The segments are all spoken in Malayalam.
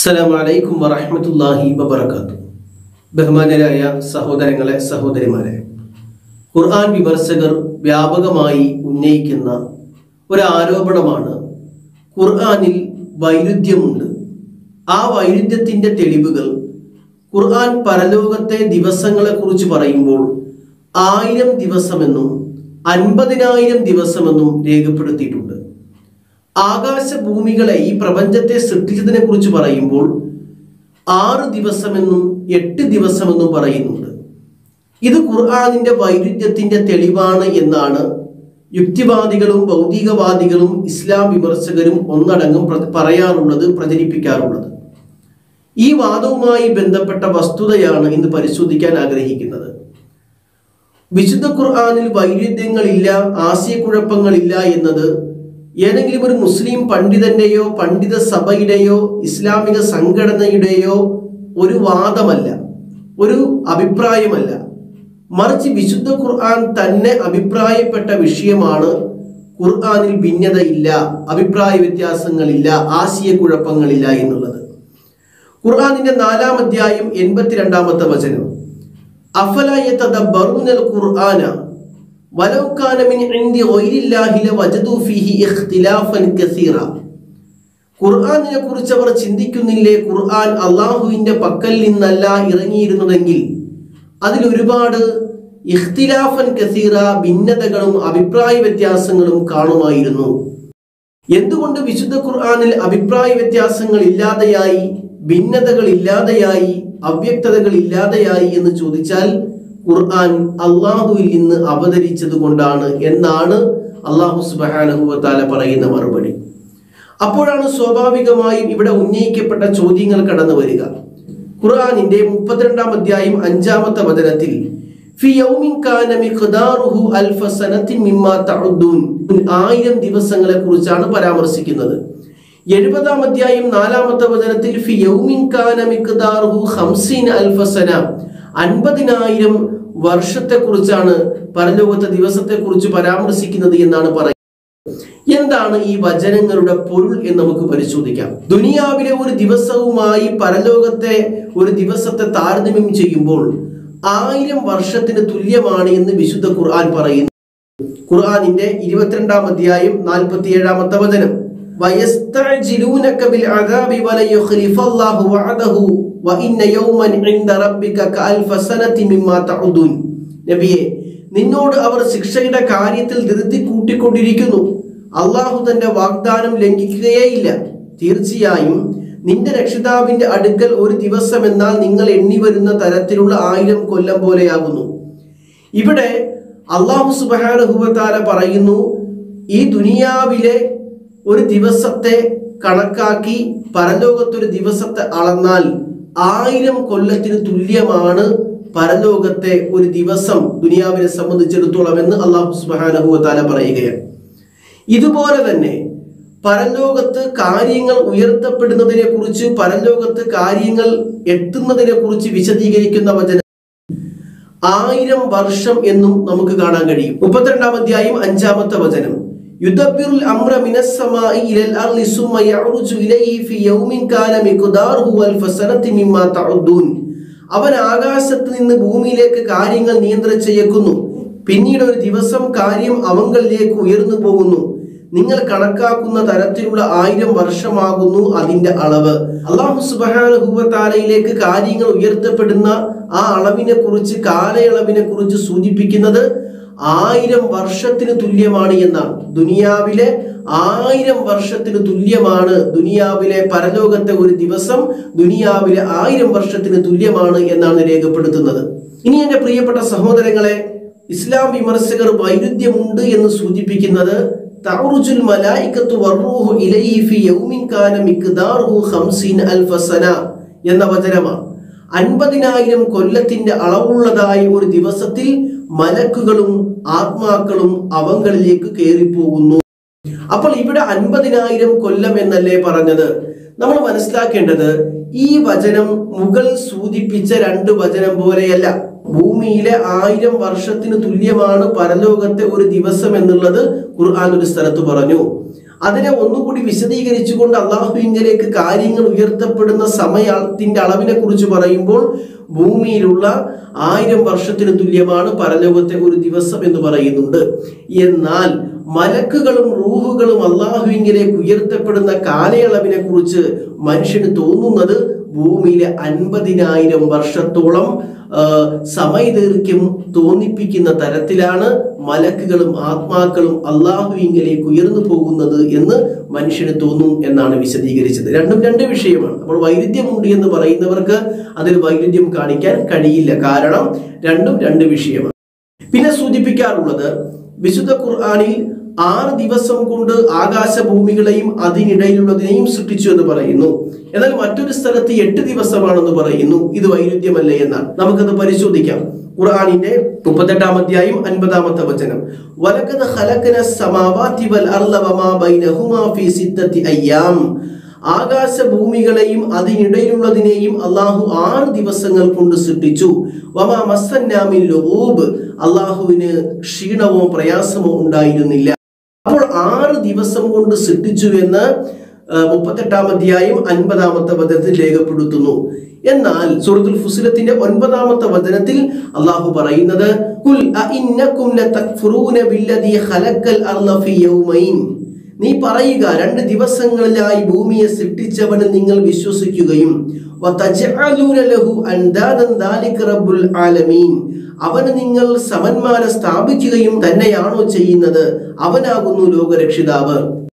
അസ്സലാമു അലൈക്കും വറഹ്മത്തുള്ളാഹി വബറകാത്തു ബഹുമാനരായ സഹോദരങ്ങളെ സഹോദരിമാരെ ഖുർആൻ വിമർശകർ വ്യാപകമായി ഉന്നയിക്കുന്ന ഒരു ആരോപണമാണ് ഖുർആനിൽ വൈരുദ്ധ്യമുണ്ട് ആ വൈരുദ്ധ്യത്തിൻ്റെ തെളിവുകൾ ഖുർആൻ പരലോകത്തെ ദിവസങ്ങളെക്കുറിച്ച് പറയുമ്പോൾ ആയിരം ദിവസമെന്നും അൻപതിനായിരം ദിവസമെന്നും രേഖപ്പെടുത്തിയിട്ടുണ്ട് ആകാശഭൂമികളെ ഈ പ്രപഞ്ചത്തെ സൃഷ്ടിച്ചതിനെ കുറിച്ച് പറയുമ്പോൾ ആറ് ദിവസമെന്നും എട്ട് ദിവസമെന്നും പറയുന്നുണ്ട് ഇത് ഖുർആാനിന്റെ വൈരുദ്ധ്യത്തിന്റെ തെളിവാണ് എന്നാണ് യുക്തിവാദികളും ഭൗതികവാദികളും ഇസ്ലാം വിമർശകരും ഒന്നടങ്കം പ്ര- പറയാറുള്ളത് പ്രചരിപ്പിക്കാറുള്ളത് ഈ വാദവുമായി ബന്ധപ്പെട്ട വസ്തുതയാണ് ഇന്ന് പരിശോധിക്കാൻ ആഗ്രഹിക്കുന്നത് വിശുദ്ധ ഖുർആാനിൽ വൈരുദ്ധ്യങ്ങളില്ല ആശയക്കുഴപ്പങ്ങളില്ല എന്നത് ഏതെങ്കിലും ഒരു മുസ്ലിം പണ്ഡിതന്റെയോ പണ്ഡിത സഭയുടെയോ ഇസ്ലാമിക സംഘടനയുടെയോ ഒരു വാദമല്ല ഒരു അഭിപ്രായമല്ല മറിച്ച് വിശുദ്ധ ഖുർആൻ തന്നെ അഭിപ്രായപ്പെട്ട വിഷയമാണ് ഖുർആനിൽ ഭിന്നതയില്ല അഭിപ്രായ വ്യത്യാസങ്ങളില്ല ആശയക്കുഴപ്പങ്ങളില്ല എന്നുള്ളത് ഖുർആനിന്റെ നാലാം അധ്യായം എൺപത്തിരണ്ടാമത്തെ വചനം അഫല യതദബ്ബറൂനൽ ഖുർആന വലൗ കാന മിൻ ഇൻദി ഗൈരില്ലാഹി ലവജദു ഫീഹി ഇഖ്തിലാഫൻ കസീറ ഖുർആനിനെ കുറിച്ച് അവർ ചിന്തിക്കുന്നില്ലേ ഖുർആൻ അള്ളാഹുവിന്റെ പക്കൽ നിന്നല്ല ഇറങ്ങിയിരുന്നതെങ്കിൽ അതിൽ ഒരുപാട് ഇഖ്തിലാഫൻ കസീറ ഭിന്നതകളും അഭിപ്രായ വ്യത്യാസങ്ങളും കാണുമായിരുന്നു എന്തുകൊണ്ട് വിശുദ്ധ ഖുർആനിൽ അഭിപ്രായ വ്യത്യാസങ്ങൾ ഇല്ലാതെയായി ഭിന്നതകൾ ഇല്ലാതെയായി അവ്യക്തതകൾ ഇല്ലാതെയായി എന്ന് ചോദിച്ചാൽ ഖുർആൻ അള്ളാഹുവിൽ നിന്ന് അവതരിച്ചത് കൊണ്ടാണ് എന്നാണ് അള്ളാഹു സുബാനഹുവത്താല പറയുന്ന മറുപടി അപ്പോഴാണ് സ്വാഭാവികമായും ഇവിടെ ഉന്നയിക്കപ്പെട്ട ചോദ്യങ്ങൾ കടന്നു വരിക ഖുർആനിന്റെ മുപ്പത്തിരണ്ടാം അധ്യായം അഞ്ചാമത്തെ വചനത്തിൽ ഫി യൗമിൻ കാന മിഖ്ദാറുഹു അൽഫ സനത്തിൻ മിമ്മാ തഉദ്ദൂൻ ആയിരം ദിവസങ്ങളെ കുറിച്ചാണ് പരാമർശിക്കുന്നത് എഴുപതാം അധ്യായം നാലാമത്തെ വചനത്തിൽ ഫി യൗമിൻ കാന മിഖ്ദാറുഹു ഖംസീന അൽഫ സന അൻപതിനായിരം വർഷത്തെ കുറിച്ചാണ് പരലോകത്തെ ദിവസത്തെ കുറിച്ച് പരാമർശിക്കുന്നത് എന്നാണ് പറയുന്നത് എന്താണ് ഈ വചനങ്ങളുടെ പൊരുൾ എന്ന് നമുക്ക് പരിശോധിക്കാം ദുനിയാവിലെ ഒരു ദിവസവുമായി പരലോകത്തെ ഒരു ദിവസത്തെ താരതമ്യം ചെയ്യുമ്പോൾ ആയിരം വർഷത്തിന് തുല്യമാണ് എന്ന് വിശുദ്ധ ഖുർആൻ പറയുന്നു ഖുർആനിന്റെ ഇരുപത്തിരണ്ടാം അധ്യായം നാൽപ്പത്തി ഏഴാമത്തെ വചനം وَيَسْتَعْجِلُونَكَ بِالْعَذَابِ وَلَيُخْلِفَ اللَّهُ وَعْدَهُ وَإِنَّ يَوْمًا عِندَ رَبِّكَ كَأَلْفَ سَنَةٍ مِمَّا تَعُدُّونَ നബിയെ നിന്നോട് അവർ ശിക്ഷയുടെ കാര്യത്തിൽ ധൃതി കൂട്ടിക്കൊണ്ടിരിക്കുന്നു അള്ളാഹു തന്റെ വാഗ്ദാനം ലംഘിക്കുകയേയില്ല തീർച്ചയായും നിന്റെ രക്ഷിതാവിന്റെ അടുക്കൽ ഒരു ദിവസം എന്നാൽ നിങ്ങൾ എണ്ണി വരുന്ന തരത്തിലുള്ള ആയിരം കൊല്ലം പോലെയാകുന്നു ഇവിടെ അള്ളാഹു സുബാനുഭവത്താല പറയുന്നു ഈ ദുനിയാവിലെ ഒരു ദിവസത്തെ കണക്കാക്കി പരലോകത്തൊരു ദിവസത്തെ അളന്നാൽ ആയിരം കൊല്ലത്തിന് തുല്യമാണ് പരലോകത്തെ ഒരു ദിവസം ദുനിയാവിനെ സംബന്ധിച്ചിടത്തോളം എന്ന് അള്ളാഹു സുബാനുഭവത്താല പറയുകയാണ് ഇതുപോലെ തന്നെ പരലോകത്ത് കാര്യങ്ങൾ ഉയർത്തപ്പെടുന്നതിനെ കുറിച്ച് പരലോകത്ത് കാര്യങ്ങൾ എത്തുന്നതിനെ കുറിച്ച് വിശദീകരിക്കുന്ന വചനം ആയിരം വർഷം എന്നും നമുക്ക് കാണാൻ കഴിയും മുപ്പത്തിരണ്ടാം അധ്യായം അഞ്ചാമത്തെ വചനം യുദബ്ബിറുൽ അംറ മിനസ്സമായി ഇലൽ അർളി സുമ്മ യഅറുജു ഇലൈഹി ഫി യൗമിൻ കാന മിഖ്ദാറുഹു അൽഫ സനത്തി മിമ്മാ തഉദ്ദൂൻ അവൻ ആകാശത്ത് നിന്ന് ഭൂമിയിലേക്ക് കാര്യങ്ങൾ നിയന്ത്രിച്ചേക്കുന്നു പിന്നീട് ഒരു ദിവസം കാര്യം അവങ്ങളിലേക്ക് ഉയർന്നു പോകുന്നു നിങ്ങൾ കണക്കാക്കുന്ന തരത്തിലുള്ള ആയിരം വർഷമാകുന്നു അതിന്റെ അളവ് അള്ളാഹു സുബാനുഭവത്താലയിലേക്ക് കാര്യങ്ങൾ ഉയർത്തപ്പെടുന്ന ആ അളവിനെ കുറിച്ച് കാലയളവിനെ കുറിച്ച് സൂചിപ്പിക്കുന്നത് ആയിരം വർഷത്തിന് തുല്യമാണ് എന്നാണ് ദുനിയാവിലെ ആയിരം വർഷത്തിന് തുല്യമാണ് ദുനിയാവിലെ പരലോകത്തെ ഒരു ദിവസം ദുനിയാവിലെ ആയിരം വർഷത്തിന് തുല്യമാണ് എന്നാണ് രേഖപ്പെടുത്തുന്നത് ഇനി എന്റെ പ്രിയപ്പെട്ട സഹോദരങ്ങളെ ഇസ്ലാം വിമർശകർ വൈരുദ്ധ്യമുണ്ട് എന്ന് സൂചിപ്പിക്കുന്നത് തഅറുജുൽ മലായികത്തു വറൂഹു ഇലൈഹി ഫി യൗമിൻ കാന മിഖ്ദാറുഹു 50 അൽഫ സന എന്ന വചനമാണ് അൻപതിനായിരം കൊല്ലത്തിന്റെ അളവുള്ളതായ ഒരു ദിവസത്തിൽ മലക്കുകളും ആത്മാക്കളും അവങ്ങളിലേക്ക് കയറിപ്പോകുന്നു അപ്പോൾ ഇവിടെ അൻപതിനായിരം കൊല്ലം എന്നല്ലേ പറഞ്ഞത് നമ്മൾ മനസ്സിലാക്കേണ്ടത് ഈ വചനം മുകൾ സൂചിപ്പിച്ച രണ്ട് വചനം പോലെയല്ല ഭൂമിയിലെ ആയിരം വർഷത്തിന് തുല്യമാണ് പരലോകത്തെ ഒരു ദിവസം എന്നുള്ളത് ഖുർആൻ ഒരു സ്ഥലത്ത് പറഞ്ഞു അതിനെ ഒന്നുകൂടി വിശദീകരിച്ചുകൊണ്ട് അള്ളാഹുവിങ്കലേക്ക് കാര്യങ്ങൾ ഉയർത്തപ്പെടുന്ന സമയത്തിന്റെ അളവിനെ കുറിച്ച് പറയുമ്പോൾ ഭൂമിയിലുള്ള ആയിരം വർഷത്തിന് തുല്യമാണ് പരലോകത്തെ ഒരു ദിവസം എന്ന് പറയുന്നുണ്ട് എന്നാൽ മലക്കുകളും റൂഹുകളും അള്ളാഹുവിങ്കിലേക്ക് ഉയർത്തപ്പെടുന്ന കാലയളവിനെ കുറിച്ച് മനുഷ്യന് തോന്നുന്നത് ഭൂമിയിലെ അൻപതിനായിരം വർഷത്തോളം ആ, സമയദൈർഘ്യം തോന്നിപ്പിക്കുന്ന തരത്തിലാണ് മലക്കുകളും ആത്മാക്കളും അള്ളാഹുവിങ്കലേക്ക് ഉയർന്നു പോകുന്നത് എന്ന് മനുഷ്യന് തോന്നും എന്നാണ് വിശദീകരിച്ചത് രണ്ടും രണ്ട് വിഷയമാണ് അപ്പോൾ വൈരുദ്ധ്യമുണ്ട് എന്ന് പറയുന്നവർക്ക് അതിൽ വൈരുദ്ധ്യം കാണിക്കാൻ കഴിയില്ല കാരണം രണ്ടും രണ്ട് വിഷയമാണ് പിന്നെ സൂചിപ്പിക്കാറുള്ളത് വിശുദ്ധ ഖുർആനിൽ ആറ് ദിവസം കൊണ്ട് ആകാശഭൂമികളെയും അതിനിടയിലുള്ളതിനെയും സൃഷ്ടിച്ചു എന്ന് പറയുന്നു എന്നാൽ മറ്റൊരു സ്ഥലത്ത് എട്ട് ദിവസമാണെന്ന് പറയുന്നു ഇത് വൈരുദ്ധ്യമല്ലേ എന്നാണ് നമുക്കത് പരിശോധിക്കാം ഖുർആനിന്റെ മുപ്പത്തെട്ടാം അധ്യായം അൻപതാമത്തെ വചനം വലക്കത് ഖലഖന സമാവാതി വൽ അർള വമാ ബൈനഹുമാ ഫീ സിത്തത്തി അയ്യാം ആകാശഭൂമികളെയും അതിനിടയിലുള്ളതിനെയും അള്ളാഹു ആറ് ദിവസങ്ങൾ കൊണ്ട് സൃഷ്ടിച്ചു വമാ മസ്സന്നാമിൽ ലൂബ് അള്ളാഹുവിന് ക്ഷീണമോ പ്രയാസമോ ഉണ്ടായിരുന്നില്ല അപ്പോൾ ആറ് ദിവസം കൊണ്ട് സൃഷ്ടിച്ചു എന്ന് ആ, മുപ്പത്തെട്ടാം അധ്യായം അൻപതാമത്തെ വചനത്തിൽ രേഖപ്പെടുത്തുന്നു എന്നാൽ സൂറത്തുൽ ഫുസിലത്തിന്റെ ഒൻപതാമത്തെ വചനത്തിൽ അള്ളാഹു പറയുന്നത് കുൽ അഇന്നകും ലതക്ഫുറൂന ബില്ലദീ ഖലഖൽ അർള ഫീ യൗമൈൻ നീ പറയുക രണ്ട് ദിവസങ്ങളിലായി ഭൂമിയെ സൃഷ്ടിച്ചവന് നിങ്ങൾ വിശ്വസിക്കുകയും വതജഅലൂന ലഹു അൻദാദൻ ദാലിക റബ്ബുൽ ആലമീൻ അവന് നിങ്ങൾ സമന്മാരെ സ്ഥാപിക്കുകയും തന്നെയാണോ ചെയ്യുന്നത് അവനാകുന്നു ലോകരക്ഷിതാവ്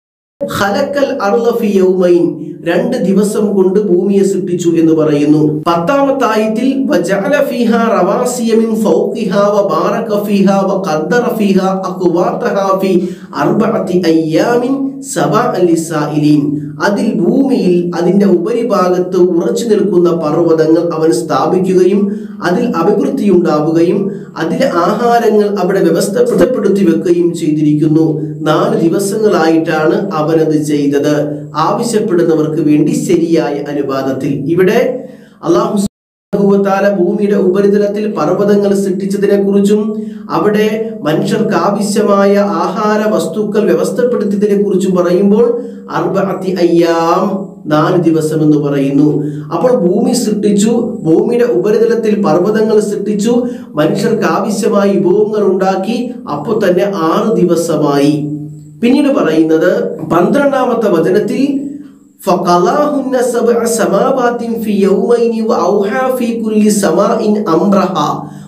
ഖലക്കൽ അർള ഫി യൗമൈൻ രണ്ട് ദിവസം കൊണ്ട് ഭൂമിയെ സൃഷ്ടിച്ചു എന്ന് പറയുന്നു പത്താമത്തെ ആയത്തിൽ വജഅല ഫീഹാ റവാസിയ മിൻ ഫൗഖിഹാ വബാറക ഫീഹാ വഖദ്ദറ ഫീഹാ അഖ്വാതഹാ ഫി അർബഅതി അയ്യാമിൻ സബഅൻ ലിസായിലീൻ അതിൽ ഭൂമിയിൽ അതിന്റെ ഉപരിഭാഗത്ത് ഉറച്ചു നിൽക്കുന്ന പർവ്വതങ്ങൾ അവൻ സ്ഥാപിക്കുകയും അതിൽ അഭിവൃദ്ധി ഉണ്ടാവുകയും അതിലെ ആഹാരങ്ങൾ അവിടെ വ്യവസ്ഥപ്പെടുത്തി വെക്കുകയും ചെയ്തിരിക്കുന്നു നാല് ദിവസങ്ങളായിട്ടാണ് അവനത് ചെയ്തത് ആവശ്യപ്പെടുന്നവർക്ക് വേണ്ടി ശരിയായ അനുപാതത്തിൽ ഇവിടെ അള്ളാഹു സുബ്ഹാനഹുവതആല ഭൂമിയുടെ ഉപരിതലത്തിൽ പർവ്വതങ്ങൾ സൃഷ്ടിച്ചതിനെ കുറിച്ചും അവിടെ മനുഷ്യർക്ക് ആവശ്യമായ ആഹാര വസ്തുക്കൾ വ്യവസ്ഥപ്പെടുത്തിയതിനെ കുറിച്ചും പറയുമ്പോൾ അർബഅത്തി അയ്യാം നാല് ദിവസം എന്ന് പറയുന്നു അപ്പോൾ ഭൂമി സൃഷ്ടിച്ചു ഭൂമിയുടെ ഉപരിതലത്തിൽ പർവ്വതങ്ങൾ സൃഷ്ടിച്ചു മനുഷ്യർക്ക് ആവശ്യമായ വിഭവങ്ങൾ ഉണ്ടാക്കി അപ്പോൾ തന്നെ ആറ് ദിവസമായി പിന്നീട് പറയുന്നത് പന്ത്രണ്ടാമത്തെ വചനത്തിൽ فقضاهن سبع سماوات في يومين وأوحى في كل سماء أمرها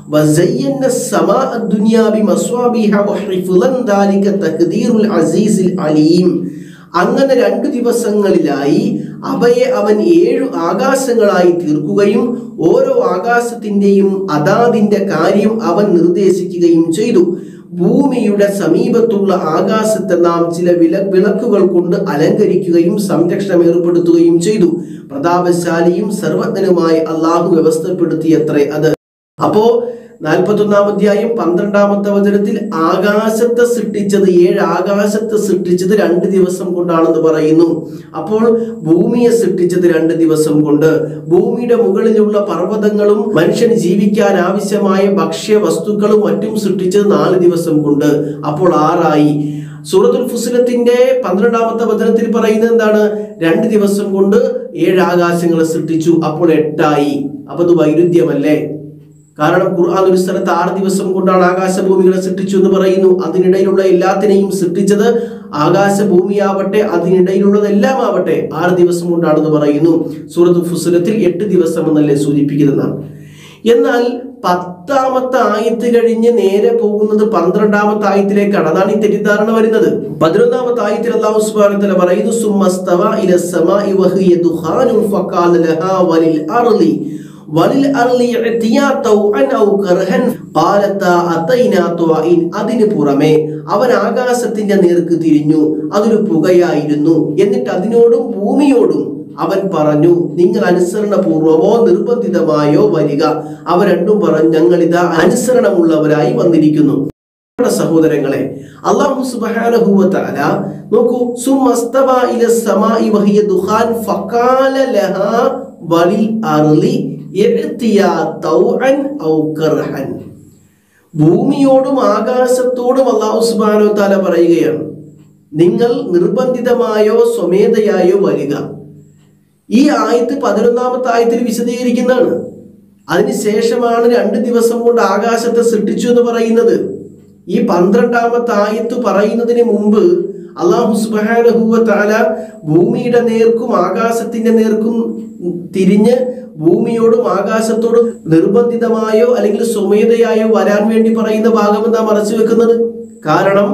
وزينا السماء الدنيا بمصابيح وحفظا ذلك تقدير العزيز العليم അങ്ങനെ രണ്ടു ദിവസങ്ങളിലായി അവയെ അവൻ ഏഴു ആകാശങ്ങളായി തീർക്കുകയും ഓരോ ആകാശത്തിന്റെയും അതാതിന്റെ കാര്യം അവൻ നിർദ്ദേശിക്കുകയും ചെയ്തു ഭൂമിയുടെ സമീപത്തുള്ള ആകാശത്തെ നാം ചില വില വിളക്കുകൾ കൊണ്ട് അലങ്കരിക്കുകയും സംരക്ഷണം ഏർപ്പെടുത്തുകയും ചെയ്തു പ്രതാപശാലിയും സർവജ്ഞനുമായി അള്ളാഹു വ്യവസ്ഥപ്പെടുത്തിയത്രേ അത് അപ്പോ നാൽപ്പത്തൊന്നാം അധ്യായം പന്ത്രണ്ടാമത്തെ വചനത്തിൽ ആകാശത്തെ സൃഷ്ടിച്ചത് ഏഴ് ആകാശത്തെ സൃഷ്ടിച്ചത് രണ്ട് ദിവസം കൊണ്ടാണെന്ന് പറയുന്നു അപ്പോൾ ഭൂമിയെ സൃഷ്ടിച്ചത് രണ്ട് ദിവസം കൊണ്ട് ഭൂമിയുടെ മുകളിലുള്ള പർവ്വതങ്ങളും മനുഷ്യന് ജീവിക്കാൻ ആവശ്യമായ ഭക്ഷ്യ വസ്തുക്കളും മറ്റും സൃഷ്ടിച്ചത് നാല് ദിവസം കൊണ്ട് അപ്പോൾ ആറായി സൂറത്തുൽ ഫുസിലത്തിന്റെ പന്ത്രണ്ടാമത്തെ വചനത്തിൽ പറയുന്നത് എന്താണ് രണ്ട് ദിവസം കൊണ്ട് ഏഴ് ആകാശങ്ങളെ സൃഷ്ടിച്ചു അപ്പോൾ എട്ടായി അപ്പൊ അത് വൈരുദ്ധ്യമല്ലേ കാരണം ഖുർആൻ ഒരു സ്ഥലത്ത് ആറ് ദിവസം കൊണ്ടാണ് ആകാശഭൂമികളെ സൃഷ്ടിച്ചു എന്ന് പറയുന്നു അതിനിടയിലുള്ള എല്ലാത്തിനെയും സൃഷ്ടിച്ചത് ആകാശഭൂമിയാവട്ടെ അതിനിടയിലുള്ളതെല്ലാം ആവട്ടെ ആറ് ദിവസം കൊണ്ടാണെന്ന് പറയുന്നു സൂറത്ത് ഫുസുലത്തിൽ എട്ട് ദിവസം എന്നല്ലേ സൂചിപ്പിക്കുന്നതാണ് എന്നാൽ പത്താമത്തെ ആയത്ത് കഴിഞ്ഞ് നേരെ പോകുന്നത് പന്ത്രണ്ടാമത്തെ ആയത്തിലേക്കാണ് അതാണ് ഈ തെറ്റിദ്ധാരണ വരുന്നത് പതിനൊന്നാമത്തെ ആയത്തിൽ അല്ലാഹു സുബ്ഹാനഹു വതആല പറയുന്നു സുമ്മസ്തവ ഇല സമാഇ വഹിയ ദുഖാനുൻ ഫഖാല ലഹാ വലിൽ അർളി വലിൽ അർളി ഇഅ്തിയാ തൗഅൻ ഔ കർഹൻ ഖാലത്താ അതൈനാ തുഅഇൻ അതിനു പുറമെ അവൻ ആകാശത്തിന്റെ നേർക്ക് തിരിഞ്ഞു അതൊരു പുകയായിരുന്നു എന്നിട്ട് അതിനോടും ഭൂമിയോടും അവൻ പറഞ്ഞു നിങ്ങൾ അനുസരണപൂർവമോ നിർബന്ധിതമായോ വരിക അവ രണ്ടും പറഞ്ഞു ഞങ്ങൾ ഇതാ അനുസരണമുള്ളവരായി വന്നിരിക്കുന്നു പ്രിയപ്പെട്ട സഹോദരങ്ങളെ അല്ലാഹു സുബ്ഹാനഹു വ തആല നോക്കൂ സുമസ്തവ ഇല സമാഇ വഹിയ ദുഖാൻ ഫഖാല ലഹാ വലിൽ അർളി ഇഅ്തിയാ തൗഅൻ ഔ കർഹൻ ഭൂമിയോടും ആകാശത്തോടും അല്ലാഹു സുബ്ഹാനഹു വ തആല പറയുകയാണ് നിങ്ങൾ നിർബന്ധിതമായോ സ്വമേധയായോ വരിക ഈ ആയത്ത് പതിനൊന്നാമത്തെ ആയത്തിൽ വിശദീകരിക്കുന്നതാണ് അതിനുശേഷമാണ് രണ്ട് ദിവസം കൊണ്ട് ആകാശത്തെ സൃഷ്ടിച്ചു എന്ന് പറയുന്നത് ഈ പന്ത്രണ്ടാമത്തെ ആയത്ത് പറയുന്നതിന് മുമ്പ് അള്ളാഹു സുബാനഹുവ താല ഭൂമിയുടെ നേർക്കും ആകാശത്തിന്റെ നേർക്കും തിരിഞ്ഞ് ഭൂമിയോടും ആകാശത്തോടും നിർബന്ധിതമായോ അല്ലെങ്കിൽ സ്വമേധയായോ വരാൻ വേണ്ടി പറയുന്ന ഭാഗം എന്താ മറച്ചു വെക്കുന്നത് കാരണം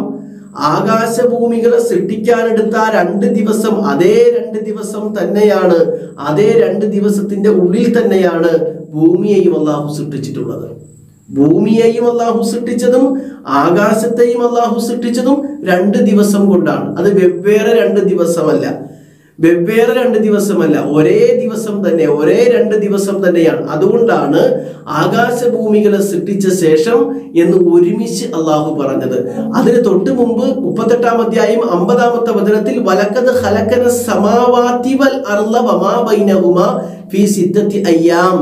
ആകാശഭൂമികളെ സൃഷ്ടിക്കാനെടുത്ത ആ രണ്ട് ദിവസം അതേ രണ്ട് ദിവസം തന്നെയാണ് അതേ രണ്ട് ദിവസത്തിന്റെ ഉള്ളിൽ തന്നെയാണ് ഭൂമിയെയും അള്ളാഹു സൃഷ്ടിച്ചിട്ടുള്ളത് ഭൂമിയെയും അള്ളാഹു സൃഷ്ടിച്ചതും ആകാശത്തെയും അള്ളാഹു സൃഷ്ടിച്ചതും രണ്ട് ദിവസം കൊണ്ടാണ് അത് വെവ്വേറെ രണ്ട് ദിവസമല്ല വെവ്വേറെ രണ്ട് ദിവസമല്ല ഒരേ ദിവസം തന്നെ ഒരേ രണ്ട് ദിവസം തന്നെയാണ് അതുകൊണ്ടാണ് ആകാശഭൂമികളെ സൃഷ്ടിച്ച ശേഷം എന്ന് ഒരുമിച്ച് അള്ളാഹു പറഞ്ഞത് അതിന് തൊട്ട് മുമ്പ് മുപ്പത്തെട്ടാം അധ്യായം അമ്പതാമത്തെ വചനത്തിൽ വലക്കത് ഹലക്കന സമാവാതി വൽ അർള വമാ ബൈനഹുമാ ഫീ സിദ്ധത്തി അയ്യാം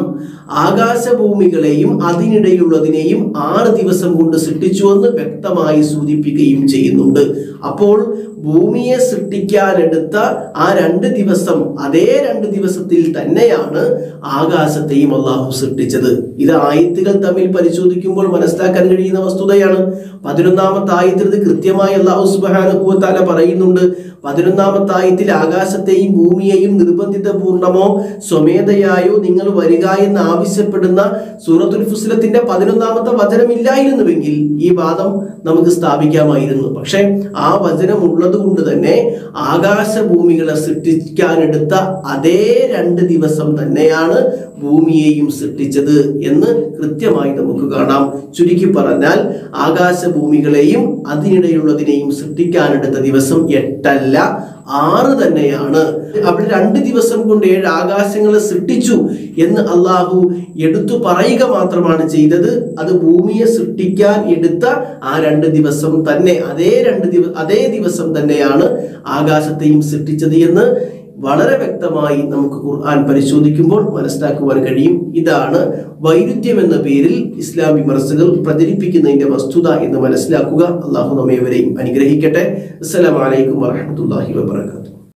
ആകാശഭൂമികളെയും അതിനിടയിലുള്ളതിനെയും ആറ് ദിവസം കൊണ്ട് സൃഷ്ടിച്ചുവെന്ന് വ്യക്തമായി സൂചിപ്പിക്കുകയും ചെയ്യുന്നുണ്ട് അപ്പോൾ ഭൂമിയെ സൃഷ്ടിക്കാനെടുത്ത ആ രണ്ട് ദിവസം അതേ രണ്ട് ദിവസത്തിൽ തന്നെയാണ് ആകാശത്തെയും അള്ളാഹു സൃഷ്ടിച്ചത് ഇത് ആയത്തുകൾ തമ്മിൽ പരിശോധിക്കുമ്പോൾ മനസ്സിലാക്കാൻ കഴിയുന്ന വസ്തുതയാണ് പതിനൊന്നാമത്തെ ആയത്തിൽ ഇത് കൃത്യമായി അള്ളാഹു സുബാനുഭവത്താല പറയുന്നുണ്ട് പതിനൊന്നാമത്തെ ആയത്തിൽ ആകാശത്തെയും ഭൂമിയെയും നിർബന്ധിത പൂർണ്ണമോ സ്വമേധയായോ നിങ്ങൾ വരിക എന്ന് ആവശ്യപ്പെടുന്ന സൂറത്തുൽ ഫുസ്ലത്തിന്റെ പതിനൊന്നാമത്തെ വചനമില്ലായിരുന്നുവെങ്കിൽ ഈ വാദം നമുക്ക് സ്ഥാപിക്കാമായിരുന്നു പക്ഷെ ആ വചനം ഉള്ളത് കൊണ്ട് തന്നെ ആകാശഭൂമികളെ സൃഷ്ടിക്കാനെടുത്ത അതേ രണ്ട് ദിവസം തന്നെയാണ് ഭൂമിയെയും സൃഷ്ടിച്ചത് എന്ന് കൃത്യമായി നമുക്ക് കാണാം ചുരുക്കി പറഞ്ഞാൽ ആകാശഭൂമികളെയും അതിനിടയിലുള്ളതിനെയും സൃഷ്ടിക്കാനെടുത്ത ദിവസം എട്ടല്ല ആറ് തന്നെയാണ് അവിടെ രണ്ട് ദിവസം കൊണ്ട് ഏഴ് ആകാശങ്ങളെ സൃഷ്ടിച്ചു എന്ന് അള്ളാഹു എടുത്തു പറയുക മാത്രമാണ് ചെയ്തത് അത് ഭൂമിയെ സൃഷ്ടിക്കാൻ എടുത്ത ആ രണ്ട് ദിവസം തന്നെ അതേ രണ്ട് ദിവ അതേ ദിവസം തന്നെയാണ് ആകാശത്തെയും സൃഷ്ടിച്ചത് എന്ന് വളരെ വ്യക്തമായി നമുക്ക് ഖുർആൻ പരിശോധിക്കുമ്പോൾ മനസ്സിലാക്കുവാൻ കഴിയും ഇതാണ് വൈരുദ്ധ്യം എന്ന പേരിൽ ഇസ്ലാം വിമർശകർ പ്രചരിപ്പിക്കുന്നതിന്റെ വസ്തുത എന്ന് മനസ്സിലാക്കുക അള്ളാഹു നമ്മേവരെയും അനുഗ്രഹിക്കട്ടെ അസ്സലാമലൈക്കും വറഹമത്തല്ലാഹി വബർക്കാത്തു